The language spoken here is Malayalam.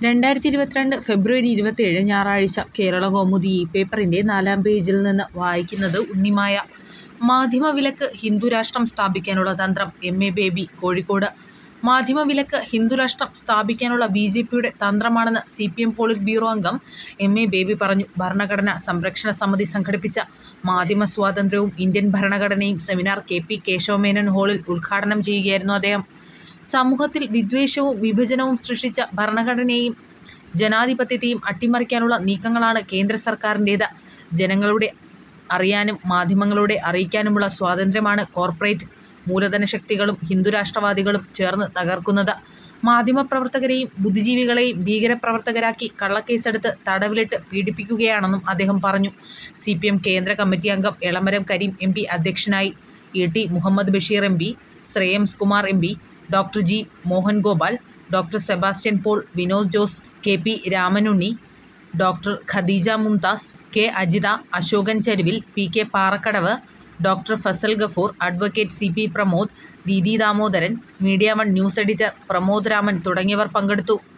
രണ്ടായിരത്തി ഇരുപത്തിരണ്ട് ഫെബ്രുവരി ഇരുപത്തിയേഴ് ഞായറാഴ്ച കേരളകൗമുദി ഈ പേപ്പറിന്റെ നാലാം പേജിൽ നിന്ന് വായിക്കുന്നത് ഉണ്ണിമായ. മാധ്യമവിലക്ക് ഹിന്ദുരാഷ്ട്രം സ്ഥാപിക്കാനുള്ള തന്ത്രം എം. എ. ബേബി കോഴിക്കോട് മാധ്യമവിലക്ക് ഹിന്ദുരാഷ്ട്രം സ്ഥാപിക്കാനുള്ള ബിജെപിയുടെ തന്ത്രമാണെന്ന് സിപിഎം പോളിറ്റ് ബ്യൂറോ അംഗം എം. എ. ബേബി പറഞ്ഞു. ഭരണഘടനാ സംരക്ഷണ സമിതി സംഘടിപ്പിച്ച മാധ്യമസ്വാതന്ത്ര്യവും ഇന്ത്യൻ ഭരണഘടനയും സെമിനാർ കെ. പി. കേശവമേനോൻ ഹാളിൽ ഉദ്ഘാടനം ചെയ്യുകയായിരുന്നു അദ്ദേഹം. സമൂഹത്തിൽ വിദ്വേഷവും വിഭജനവും സൃഷ്ടിച്ച ഭരണഘടനയെയും ജനാധിപത്യത്തെയും അട്ടിമറിക്കാനുള്ള നീക്കങ്ങളാണ് കേന്ദ്ര സർക്കാരിന്റേത്. ജനങ്ങളെ അറിയാനും മാധ്യമങ്ങളിലൂടെ അറിയിക്കാനുമുള്ള സ്വാതന്ത്ര്യമാണ് കോർപ്പറേറ്റ് മൂലധനശക്തികളും ഹിന്ദുരാഷ്ട്രവാദികളും ചേർന്ന് തകർക്കുന്നത്. മാധ്യമപ്രവർത്തകരെയും ബുദ്ധിജീവികളെയും ഭീകരപ്രവർത്തകരാക്കി കള്ളക്കേസെടുത്ത് തടവിലിട്ട് പീഡിപ്പിക്കുകയാണെന്നും അദ്ദേഹം പറഞ്ഞു. സിപിഎം കേന്ദ്ര കമ്മിറ്റി അംഗം എളമരം കരീം എം. പി അധ്യക്ഷനായി. E. T. Muhammad Basheer M. P, Shreyams Kumar M. P, ഡോ. ജി. മോഹൻഗോപാൽ, ഡോ. Sebastian Paul, Vinod Jose, K. P. Ramanunni, ഡോ. Khadija Mumtaz, K. Ajitha, Ashokan ചരുവിൽ, P. K. Parakkadavu, ഡോ. ഫസൽ ഗഫൂർ, അഡ്വ. C. P. Pramod, Didi Damodaran, media one news editor Pramod Raman തുടങ്ങിയവർ പങ്കെടുത്തു.